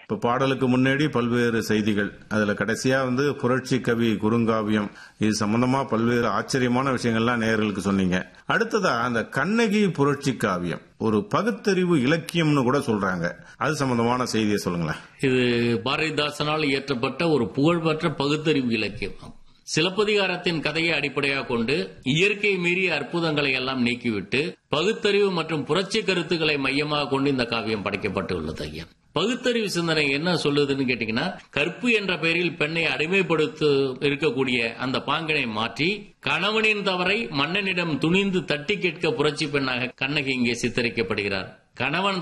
இப்ப பாடலுக்கு முன்னாடி பல்வேறு செய்திகள் அதுல கடைசியா வந்து புரட்சி கவி குறுங்காவியம் இது சம்பந்தமா பல்வேறு ஆச்சரியமான விஷயங்கள்லாம் நேயர்களுக்கு சொன்னீங்க அடுத்ததா அந்த கண்ணகி புரட்சி காவியம் ஒரு பகுத்தறிவு இலக்கியம்னு கூட சொல்றாங்க அது சம்பந்தமான செய்தியை சொல்லுங்களேன் இது பாரதிதாசனால் இயற்றப்பட்ட ஒரு புகழ்பெற்ற பகுத்தறிவு இலக்கியம் சிலப்பதிகாரத்தின் கதையை அடிப்படையாக கொண்டு இயற்கை மீறிய அற்புதங்களை எல்லாம் நீக்கிவிட்டு பகுத்தறிவு மற்றும் புரட்சி கருத்துக்களை மையமாக கொண்டு இந்த காவியம் படைக்கப்பட்டுள்ளது ஐயா பகுத்தறிவு சிந்தனை என்ன சொல்லுதுன்னு கேட்டீங்கன்னா கற்பு என்ற பெயரில் பெண்ணை அடிமைப்படுத்த இருக்கக்கூடிய அந்த பாங்கினை மாற்றி கணவனின் தவறை மன்னனிடம் துணிந்து தட்டி கேட்க புரட்சி பெண்ணாக கண்ணகி இங்கே சித்தரிக்கப்படுகிறார் கணவன்